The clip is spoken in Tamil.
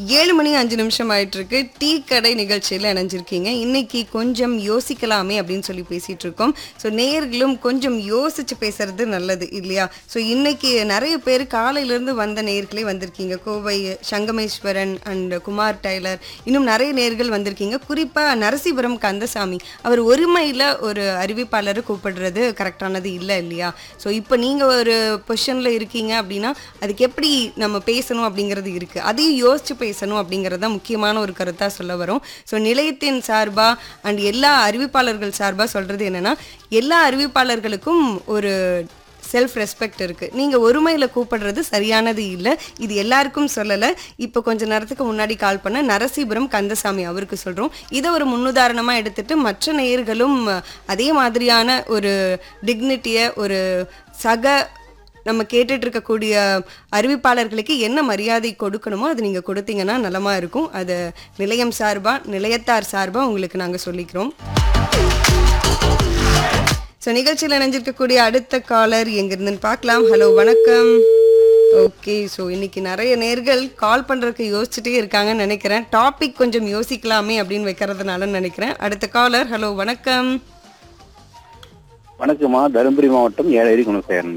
ஏழு மணி அஞ்சு நிமிஷம் ஆயிட்டு இருக்கு டீ கடை நிகழ்ச்சியில் இணைஞ்சிருக்கீங்க இன்னைக்கு கொஞ்சம் யோசிக்கலாமே அப்படின்னு சொல்லி பேசிட்டு இருக்கோம் ஸோ நேர்களும் கொஞ்சம் யோசிச்சு பேசுறது நல்லது இல்லையா ஸோ இன்னைக்கு நிறைய பேர் காலையிலேருந்து வந்த நேர்களே வந்திருக்கீங்க கோவை சங்கமேஸ்வரன் அண்ட் குமார் டைலர் இன்னும் நிறைய நேர்கள் வந்திருக்கீங்க குறிப்பாக நரசிபுரம் கந்தசாமி அவர் ஒருமையில் ஒரு அறிவிப்பாளரை கூப்பிடுறது கரெக்டானது இல்லை இல்லையா ஸோ இப்போ நீங்கள் ஒரு பொசிஷனில் இருக்கீங்க அப்படின்னா அதுக்கு எப்படி நம்ம பேசணும் அப்படிங்கிறது இருக்குது அதையும் யோசிச்சு பேசணும் அப்படிங்கிறது தான் முக்கியமான ஒரு கருத்தாக சொல்ல வரும் ஸோ நிலையத்தின் சார்பாக அண்ட் எல்லா அறிவிப்பாளர்கள் சார்பாக சொல்கிறது என்னென்னா எல்லா அறிவிப்பாளர்களுக்கும் ஒரு செல்ஃப் ரெஸ்பெக்ட் இருக்குது நீங்கள் ஒருமையில் கூப்பிடுறது சரியானது இல்லை இது எல்லாருக்கும் சொல்லலை இப்போ கொஞ்ச நேரத்துக்கு முன்னாடி கால் பண்ண நரசீபுரம் கந்தசாமி அவருக்கு சொல்கிறோம் இதை ஒரு முன்னுதாரணமாக எடுத்துட்டு மற்ற நேயர்களும் அதே மாதிரியான ஒரு டிக்னிட்டியை ஒரு சக நம்ம கேட்டுட்டு இருக்கக்கூடிய அறிவிப்பாளர்களுக்கு என்ன மரியாதை கொடுக்கணுமோ அது நீங்கள் கொடுத்தீங்கன்னா நலமாக இருக்கும் அது நிலையம் சார்பாக நிலையத்தார் சார்பாக உங்களுக்கு நாங்கள் சொல்லிக்கிறோம் ஸோ நிகழ்ச்சியில் இணைஞ்சிருக்கக்கூடிய அடுத்த காலர் எங்கிருந்துன்னு பார்க்கலாம் ஹலோ வணக்கம் ஓகே ஸோ இன்னைக்கு நிறைய நேர்கள் கால் பண்ணுறதுக்கு யோசிச்சுட்டே இருக்காங்கன்னு நினைக்கிறேன் டாபிக் கொஞ்சம் யோசிக்கலாமே அப்படின்னு வைக்கிறதுனால நினைக்கிறேன் அடுத்த காலர் ஹலோ வணக்கம் வணக்கம்மா தருமபுரி மாவட்டம் ஏழகிரி குணசேகரன்